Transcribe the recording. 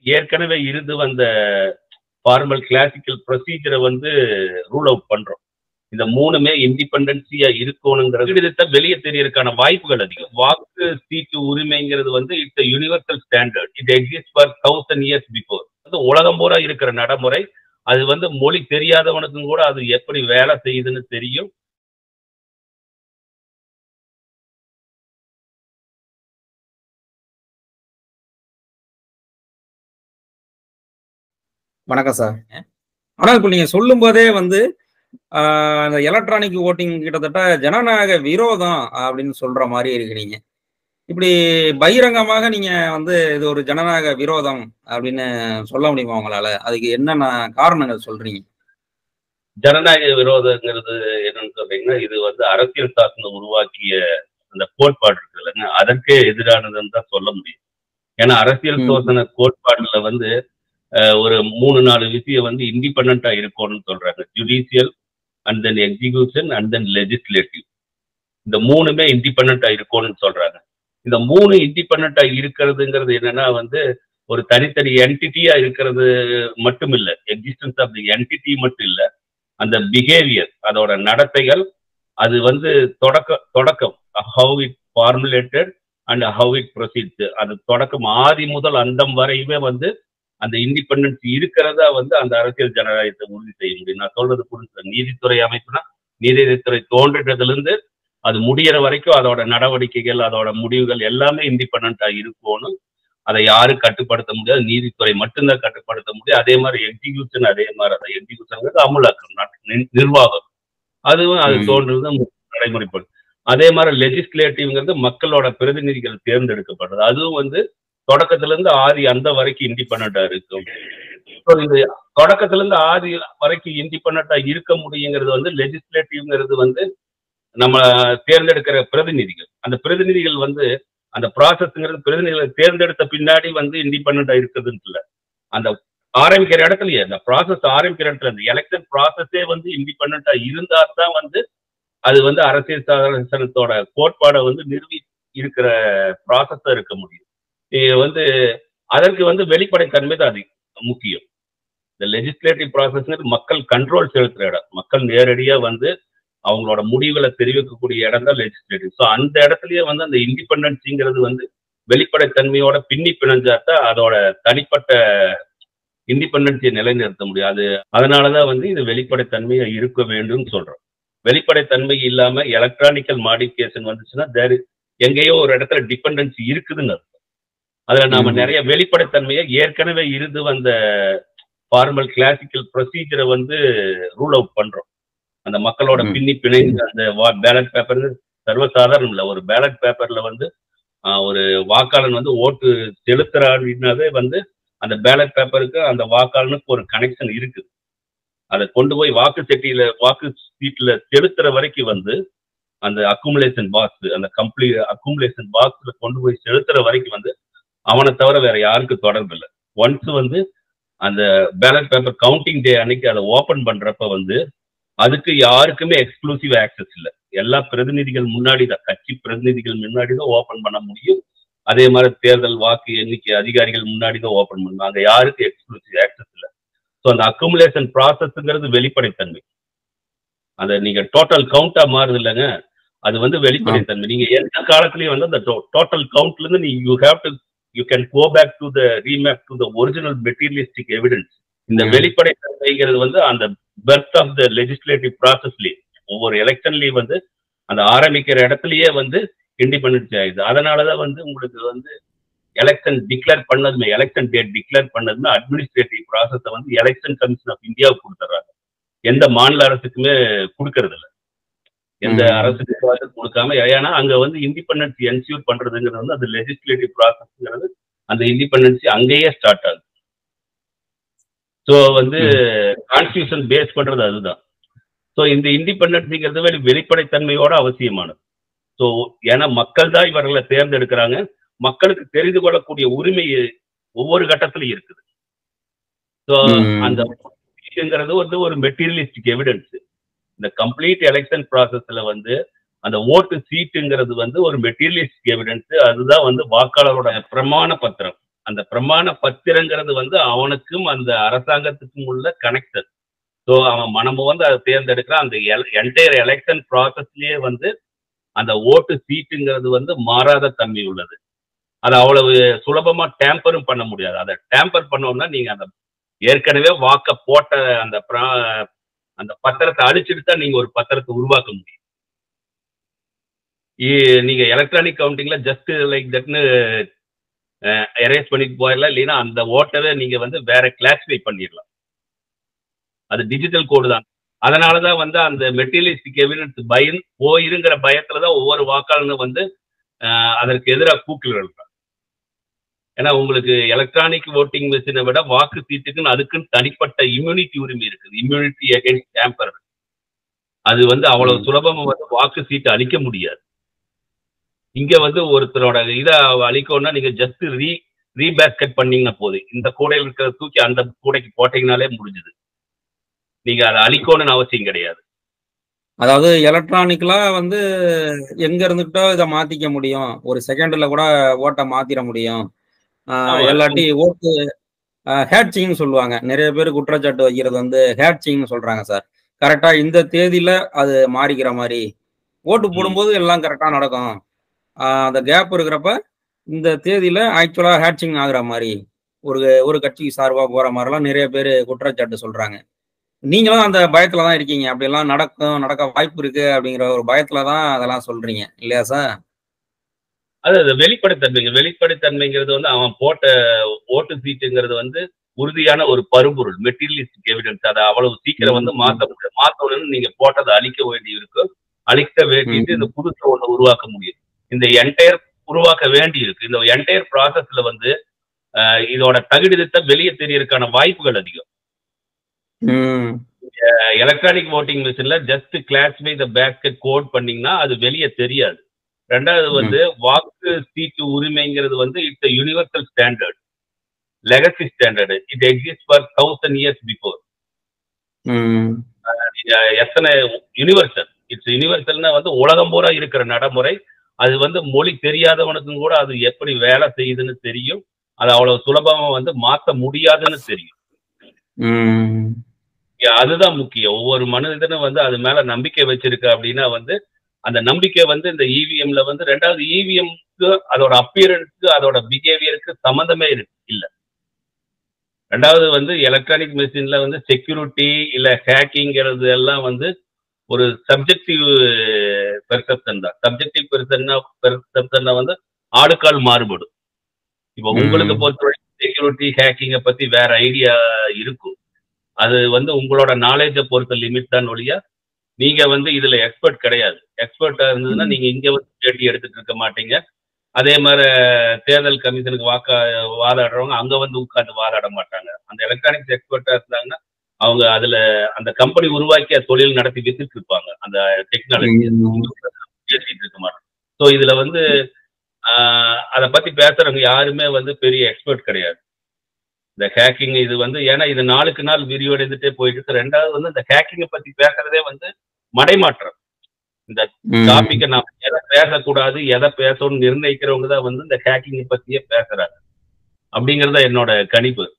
ஏற்கனவே இருந்து வந்த ஃபார்மல் கிளாசிக்கல் ப்ரொசீஜரை வந்து ரூல் அவுட் பண்றோம் இந்த மூணுமே இண்டிபெண்டன்சியா இருக்கணுங்கிறது வெளியே தெரியறதுக்கான வாய்ப்புகள் அதிகம் வாக்கு சீட்டு உரிமைங்கிறது வந்து it's universal standard it exist for thousand years before அது உலகம் பூரா இருக்கிற நடைமுறை அது வந்து மொழி தெரியாதவனுக்கும் கூட அது எப்படி வேலை செய்யுதுன்னு தெரியும் வணக்கம் சார் ஆனா இப்ப நீங்க சொல்லும் போதே வந்து ஆஹ், அந்த எலக்ட்ரானிக் ஓட்டிங் கிட்டத்தட்ட ஜனநாயக விரோதம் அப்படின்னு சொல்ற மாதிரி இருக்கிறீங்க இப்படி பகிரங்கமாக நீங்க வந்து இது ஒரு ஜனநாயக விரோதம் அப்படின்னு சொல்ல முடியுமா உங்களால அதுக்கு என்னென்ன காரணங்கள் சொல்றீங்க ஜனநாயக விரோதங்கிறது என்னன்னு சொல்றீங்கன்னா இது வந்து அரசியல் சாசனம் உருவாக்கிய அந்த கோட்பாடு இருக்கு இல்லைங்க அதற்கே எதிரானதுன்னு தான் சொல்ல முடியும் ஏன்னா அரசியல் ம். சாசன கோட்பாடுல வந்து அஹ், ஒரு மூணு நாலு விஷயம் வந்து இண்டிபெண்டா இருக்கணும்னு சொல்றாங்க judicial and then execution and then legislative இந்த மூணுமே இண்டிபெண்டா இருக்கணும்னு சொல்றாங்க இந்த மூணு இண்டிபெண்டா இருக்கிறதுங்கிறது என்னன்னா வந்து ஒரு தனித்தனி என்டிட்டியா இருக்கிறது மட்டும் இல்ல எக்ஸிஸ்டன்ஸ் ஆஃப் தி என்டிட்டி மட்டும் இல்ல அந்த பிஹேவியர் அதோட நடத்தைகள் அது வந்து தொடக்க தொடக்கம் how it formulated and how it proceeds அது தொடக்கம் ஆதி முதல் அந்தம் வரையுமே வந்து அந்த இண்டிபெண்டன்ஸ் இருக்கிறதா வந்து அந்த அரசியல் ஜனநாயகத்தை உறுதி செய்ய முடியும் நான் சொல்றது புரிஞ்சு நீதித்துறை அமைப்புனா நீதித்துறை தோன்றிட்டதுல இருந்து அது முடியற வரைக்கும் அதோட நடவடிக்கைகள் அதோட முடிவுகள் எல்லாமே இண்டிபெண்டா இருக்கணும் அதை யாரும் கட்டுப்படுத்த முடியாது நீதித்துறை மட்டும்தான் கட்டுப்படுத்த முடியும் அதே மாதிரி எக்ஸிகியூஷன் அதே மாதிரி அதை எக்ஸிகியூஷன் அமலாக்கம் நாட்டு நிர்- நிர்வாகம் அதுவும் அது ம். தோன்றுறது நடைமுறைப்படும் அதே மாதிரி லெஜிஸ்லேட்டிவ்ங்கிறது மக்களோட பிரதிநிதிகள் தேர்ந்தெடுக்கப்படுறது அதுவும் வந்து தொடக்கத்துல இருந்து ஆதி அந்த வரைக்கும் இண்டிபெண்டா இருக்கும் So, இது தொடக்கத்துல இருந்து ஆதி வரைக்கும் இண்டிபெண்டா இருக்க முடியுங்கிறது வந்து லெஜிஸ்லேட்டிவ்ங்கிறது வந்து நம்ம தேர்ந்தெடுக்கிற பிரதிநிதிகள் அந்த பிரதிநிதிகள் வந்து அந்த ப்ராசஸ்ங்கிறது பிரதிநிதிகளை தேர்ந்தெடுத்த பின்னாடி வந்து இண்டிபெண்டா இருக்குதுன்னு இல்ல அந்த ஆரம்பிக்கிற இடத்துலயே அந்த ப்ராசஸ் ஆரம்பிக்கிற இடத்துல இந்த எலெக்ஷன் ப்ராசஸே வந்து இண்டிபெண்டா இருந்தா தான் வந்து அது வந்து அரசியல் சாசனத்தோட கோட்பாடை வந்து நிறுவி இருக்கிற ப்ராசஸா இருக்க முடியும் இது வந்து அதற்கு வந்து வெளிப்படைத்தன்மை தான் அது முக்கியம் இந்த லெஜிஸ்லேட்டிவ் ப்ராசஸ்ங்கிறது மக்கள் கண்ட்ரோல் செலுத்துற இடம் மக்கள் நேரடியா வந்து அவங்களோட முடிவுகளை தெரிவிக்கக்கூடிய இடம் தான் லெஜிஸ்லேட்டிவ் ஸோ அந்த இடத்துலயே வந்து அந்த இண்டிபெண்டன்சிங்கிறது வந்து வெளிப்படைத்தன்மையோட பின்னி பிணைஞ்சாதான் அதோட தனிப்பட்ட இண்டிபெண்டன்சியை நிலைநிறுத்த முடியும் அது அதனாலதான் வந்து இது வெளிப்படைத்தன்மையா இருக்க வேண்டும்னு சொல்றோம் வெளிப்படைத்தன்மை இல்லாம எலக்ட்ரானிக்கல் மாடிஃபிகேஷன் வந்துச்சுன்னா there is- எங்கேயோ ஒரு இடத்துல டிபெண்டன்சி இருக்குதுன்னு அர்த்தம் அதுல நாம ம். நிறைய வெளிப்படைத்தன்மையை ஏற்கனவே இருந்து வந்த ஃபார்மல் கிளாசிக்கல் ப்ரொசீஜரை வந்து ரூல் அவுட் பண்றோம் அந்த மக்களோட ம். பின்னி பிணைந்து அந்த பேலட் பேப்பர் சர்வசாதாரணம் இல்ல ஒரு பேலட் பேப்பர்ல வந்து ஆஹ், ஒரு வாக்காளன் வந்து ஓட்டு செலுத்துறாருனாவே வந்து அந்த பேலட் பேப்பருக்கு அந்த வாக்காளனுக்கு ஒரு கனெக்ஷன் இருக்குது அதை கொண்டு போய் வாக்கு செட்டியில வாக்கு சீட்ல செலுத்துற வரைக்கும் வந்து அந்த அக்குமுலேஷன் பாக்ஸ் அந்த கம்ப்ளீட் அக்குமுலேஷன் பாக்ஸ்ல கொண்டு போய் செலுத்துற வரைக்கும் வந்து அவனை தவிர வேற யாருக்கும் தொடர்பு இல்லை ஒன்ஸ் வந்து அந்த பேலட் பேப்பர் கவுண்டிங் டே அன்னைக்கு அதை ஓபன் பண்றப்ப வந்து அதுக்கு யாருக்குமே எக்ஸ்க்ளூசிவ் ஆக்சஸ் இல்லை எல்லா பிரதிநிதிகள் முன்னாடி தான் கட்சி பிரதிநிதிகள் முன்னாடி தான் ஓபன் பண்ண முடியும் அதே மாதிரி தேர்தல் வாக்கு எண்ணிக்கை அதிகாரிகள் முன்னாடி தான் ஓபன் பண்ணணும் அங்க யாருக்கும் எக்ஸ்க்ளூசிவ் ஆக்சஸ் இல்லை ஸோ அந்த அக்குமுலேஷன் ப்ராசஸ்ங்கிறது வெளிப்படைத்தன்மை அந்த நீங்க டோட்டல் கவுண்டா மாறுது இல்லைங்க அது வந்து வெளிப்படைத்தன்மை நீங்க எந்த காலத்திலயும் வந்து அந்த டோட்டல் கவுண்ட்ல இருந்து நீ you have to you can go back to the remap to the original materialistic evidence இந்த ம். வெளிப்படைத்தன்மைங்கிறது வந்து அந்த பெர்த் ஆஃப் த லெஜிஸ்லேட்டிவ் ப்ராசஸ்லயே ஒவ்வொரு எலெக்ஷன்லயும் வந்து அந்த ஆரம்பிக்கிற இடத்துலயே வந்து இண்டிபெண்டன்ஸ் ஆயிடுது அதனாலதான் வந்து உங்களுக்கு வந்து எலெக்ஷன் டிக்ளேர் பண்ணதுமே எலெக்ஷன் டேட் டிக்ளேர் பண்ணதுமே அட்மினிஸ்ட்ரேட்டிவ் ப்ராசஸை வந்து எலெக்ஷன் கமிஷன் ஆஃப் இந்தியாவுக்கு கொடுத்துட்றாங்க எந்த மாநில அரசுக்குமே கொடுக்கறது இல்ல எந்த ம். அரசுக்கு அது கொடுக்காம ஏன்னா அங்க வந்து இண்டிபெண்டன்ஸ் என்ஷூர் பண்றதுங்கிறது வந்து அந்த லெஜிஸ்லேட்டிவ் ப்ராசஸ்ங்கிறது அந்த இண்டிபெண்டன்சி அங்கேயே ஸ்டார்ட் ஆகுது ஸோ வந்து கான்ஸ்டியூஷன் பேஸ் பண்றது அதுதான் ஸோ இந்த இண்டிபெண்டன்சிங்கிறது வெளி வெளிப்படைத்தன்மையோட அவசியமானது ஸோ ஏன்னா மக்கள் தான் இவர்களை தேர்ந்தெடுக்கிறாங்க மக்களுக்கு தெரிந்து கொள்ளக்கூடிய உரிமை ஒவ்வொரு கட்டத்திலும் இருக்குது ஸோ ம். அந்த இதுங்கிறது வந்து ஒரு மெட்டீரியலிஸ்டிக் எவிடன்ஸ் இந்த கம்ப்ளீட் எலெக்ஷன் ப்ராசஸ்ல வந்து அந்த ஓட்டு சீட்டுங்கிறது வந்து ஒரு மெட்டீரியலிஸ்டிக் எவிடன்ஸ் அதுதான் வந்து வாக்காளரோட பிரமாண பத்திரம் அந்த பிரமாண பத்திரங்கிறது வந்து அவனுக்கும் அந்த அரசாங்கத்துக்கும் உள்ள கனெக்டட் ஸோ அவன் மனமு வந்து அதை தேர்ந்தெடுக்கிறான் அந்த என்டையர் எலெக்ஷன் ப்ராசஸ்லயே வந்து அந்த ஓட்டு சீட்டுங்கிறது வந்து மாறாத தன்மை உள்ளது அது அவ்வளவு சுலபமா டேம்பரும் பண்ண முடியாது அதை டேம்பர் பண்ணோம்னா நீங்க அந்த ஏற்கனவே வாக்க போட்ட அந்த பிரா- அந்த பத்திரத்தை அழிச்சிட்டு தான் நீங்க ஒரு பத்திரத்தை உருவாக்க முடியும் இ- நீங்க எலக்ட்ரானிக் கவுண்டிங்ல ஜஸ்ட் லைக் தட்னு எரேஸ் பண்ணிட்டு போயிடலாம் இல்லைன்னா அந்த ஓட்டரை நீங்க வந்து வேற கிளாஸிஃபை பண்ணிடலாம் அது டிஜிட்டல் கோடு தான் அதனாலதான் வந்து அந்த மெட்டீரியலிஸ்டிக் எவிடன்ஸ் பயம் போயிருங்கிற பயத்துல தான் ஒவ்வொரு வாக்காளனும் வந்து அஹ், அதற்கு எதிராக கூக்கில் எழுறாங்க ஏன்னா உங்களுக்கு எலக்ட்ரானிக் ஓட்டிங் மிஷினை விட வாக்கு சீட்டுக்குன்னு அதுக்குன்னு தனிப்பட்ட இம்யூனிட்டி உரிமை இருக்குது இம்யூனிட்டி அகைன்ஸ்ட் டேம்பர் அது வந்து அவ்வளவு ம். சுலபமா வந்து வாக்கு சீட்டு அளிக்க முடியாது இங்க வந்து ஒருத்தரோட இதை அழிக்கணும்னா நீங்க ஜஸ்ட் ரீ ரீபேஸ்கெட் பண்ணீங்கன்னா போதும் இந்த கூடையில் இருக்கிற தூக்கி அந்த கூடைக்கு போட்டீங்கனாலே முடிஞ்சுது நீங்க அதை அழிக்கணும்னு அவசியம் கிடையாது அதாவது எலக்ட்ரானிக்கலா வந்து எங்க இருந்துகிட்டோ இதை மாத்திக்க முடியும் ஒரு செகண்ட்ல கூட ஓட்டை மாத்திர முடியும் ஆஹ் ஆமா. இல்லாட்டி ஓட்டு ஹேட்சிங்னு சொல்லுவாங்க நிறைய பேர் குற்றச்சாட்டு வைக்கிறது வந்து ஹேட்சிங்னு சொல்றாங்க சார் கரெக்டா இந்த தேதியில அது மாறிக்கிற மாதிரி ஓட்டு போடும்போது எல்லாம் கரெக்டா நடக்கும் ஆஹ் அந்த கேப் இருக்கிறப்ப இந்த தேதியில ஆக்சுவலா ஹேட்சிங் ஆகுற மாதிரி ஒரு ஒரு கட்சிக்கு சார்பா போற மாதிரிலாம் நிறைய பேர் குற்றச்சாட்டு சொல்றாங்க நீங்களும் அந்த பயத்துல தான் இருக்கீங்க அப்படியெல்லாம் நடக்கும் நடக்க வாய்ப்பு இருக்கு அப்படிங்கிற ஒரு பயத்துல தான் அதெல்லாம் சொல்றீங்க இல்லையா சார் அது அது வெளிப்படைத்தன்மைங்க வெளிப்படைத்தன்மைங்கிறது வந்து அவன் போட்ட ஓட்டு சீட்டுங்கிறது வந்து உறுதியான ஒரு பருப்பொருள் மெட்டீரியலிஸ்டிக் எவிடன்ஸ் அதை அவ்வளவு சீக்கிரம் வந்து ம். மாற்ற முடியும் மாத்தணும்னு நீங்க போட்டதை அழிக்க வேண்டி இருக்கும் அழிக்க வேண்டிட்டு ம். இந்த புதுசை ஒண்ணு உருவாக்க முடியும் இந்த என்டையர் உருவாக்க வேண்டி இருக்கு இந்த என்டையர் ப்ராசஸ்ல வந்து அஹ், இதோட தகுதித்தை வெளியே தெரியறதுக்கான வாய்ப்புகள் அதிகம் ம் எலக்ட்ரானிக் ஓட்டிங் மிஷின்ல just classify the basket code பண்ணீங்கன்னா அது வெளியே தெரியாது ரெண்டாவது வந்து வாக்கு சீட்டு உரிமைங்கிறது வந்து it's universal standard legacy standard it exist for thousand years before ம் எத்தனை யூனிவர்சல் இட்ஸ் யூனிவர்சல்னா வந்து உலகம் பூரா இருக்கிற நடைமுறை அது வந்து மொழி தெரியாதவனுக்கும் கூட அது எப்படி வேலை செய்யுதுன்னு தெரியும் அது அவ்வளவு சுலபமா வந்து மாத்த முடியாதுன்னு தெரியும் ம் Yeah, அதுதான் முக்கியம் ஒவ்வொரு மனிதனும் வந்து அது மேல நம்பிக்கை வச்சிருக்க அப்படின்னா வந்து அந்த நம்பிக்கை வந்து இந்த இவிஎம்ல வந்து ரெண்டாவது இவிஎம்க்கு அதோட அப்பியரன்ஸ்க்கு அதோட பிஹேவியருக்கு சம்மந்தமே இருக்கு இல்ல ரெண்டாவது வந்து எலக்ட்ரானிக் மிஷின்ல வந்து செக்யூரிட்டி இல்ல ஹேக்கிங்கிறது எல்லாம் வந்து ஒரு சப்ஜெக்டிவ் பெர்செப்ஷன் தான் சப்ஜெக்டிவ் பெர்சன்னா பெர்செப்ஷன் வந்து ஆளுக்கால் மாறுபடும் இப்போ உங்களுக்கு ம். பொறுத்தவரைக்கும் செக்யூரிட்டி ஹேக்கிங்கை பத்தி வேற ஐடியா இருக்கும் அது வந்து உங்களோட நாலேஜை பொறுத்த லிமிட் தான் ஒழிய நீங்க வந்து இதுல எக்ஸ்பர்ட் கிடையாது எக்ஸ்பர்ட்டா இருந்ததுன்னா ம். நீங்க இங்க வந்து பேட்டி எடுத்துட்டு இருக்க மாட்டீங்க அதே மாதிரி தேர்தல் கமிஷனுக்கு வாக்கா வாதாடுறவங்க அங்க வந்து உட்கார்ந்து வாதாட மாட்டாங்க அந்த எலக்ட்ரானிக்ஸ் எக்ஸ்பர்ட்டா இருந்தாங்கன்னா அவங்க அதுல அந்த கம்பெனி உருவாக்கிய தொழில் நடத்தி வித்துட்டு இருப்பாங்க அந்த டெக்னாலஜி ம். பேசிட்டு இருக்க மாட்டோம் ஸோ இதுல வந்து ஆஹ், அதை பத்தி பேசுறவங்க யாருமே வந்து பெரிய எக்ஸ்பர்ட் கிடையாது இந்த ஹேக்கிங் இது வந்து ஏன்னா இது நாளுக்கு நாள் விரிவடைந்துட்டே போயிட்டு இருக்கு ரெண்டாவது வந்து இந்த ஹேக்கிங்கை பத்தி பேசுறதே வந்து மடைமாற்றம் இந்த ம். டாபிக்கை நாம எதை பேசக்கூடாது எதை பேசணும்னு நிர்ணயிக்கிறவங்க தான் வந்து இந்த ஹேக்கிங்கை பத்தியே பேசுறாங்க அப்படிங்கறத என்னோட கணிப்பு